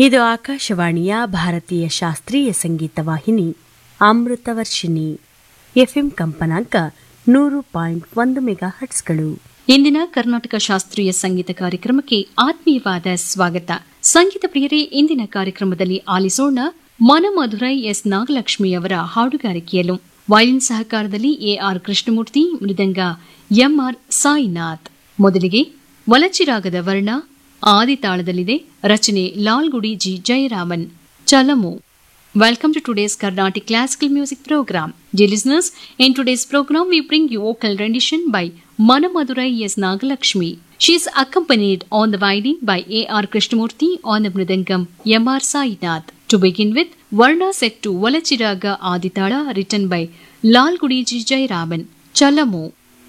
ಇದು ಆಕಾಶವಾಣಿಯ ಭಾರತೀಯ ಶಾಸ್ತ್ರೀಯ ಸಂಗೀತ ವಾಹಿನಿ ಅಮೃತವರ್ಷಿಣಿ ಎಫ್ಎಂ ಕಂಪನಾಂಕ ನೂರು ಪಾಯಿಂಟ್ ಒಂದು ಮೆಗಾ ಹಟ್ಸ್ಗಳು ಇಂದಿನ ಕರ್ನಾಟಕ ಶಾಸ್ತ್ರೀಯ ಸಂಗೀತ ಕಾರ್ಯಕ್ರಮಕ್ಕೆ ಆತ್ಮೀಯವಾದ ಸ್ವಾಗತ ಸಂಗೀತ ಪ್ರಿಯರೇ ಇಂದಿನ ಕಾರ್ಯಕ್ರಮದಲ್ಲಿ ಆಲಿಸೋಣ ಮನಮಧುರೈ ಎಸ್ ನಾಗಲಕ್ಷ್ಮಿ ಅವರ ಹಾಡುಗಾರಿಕೆಯಲ್ಲೂ ವಯಲಿನ್ ಸಹಕಾರದಲ್ಲಿ ಎಆರ್ ಕೃಷ್ಣಮೂರ್ತಿ ಮೃದಂಗ ಎಂಆರ್ ಸಾಯಿನಾಥ್ ಮೊದಲಿಗೆ ವಲಚಿರಾಗದ ವರ್ಣ ಆದಿತಾಳದಲ್ಲಿದೆ ರಚನೆ ಲಾಲ್ಗುಡಿ ಜಿ ಜಯರಾಮನ್ ಚಲಮು Welcome to today's Carnatic Classical Music Program. Dear listeners, in today's program we bring you vocal rendition by Manamadurai S. Nagalakshmi. She is accompanied on the violin by A.R. Krishnamurti on the mridangam M.R. Sainath. To begin with, Varna set to Valachiraga Aditala written by Lal Gudiji Jayaraman. Chalamu.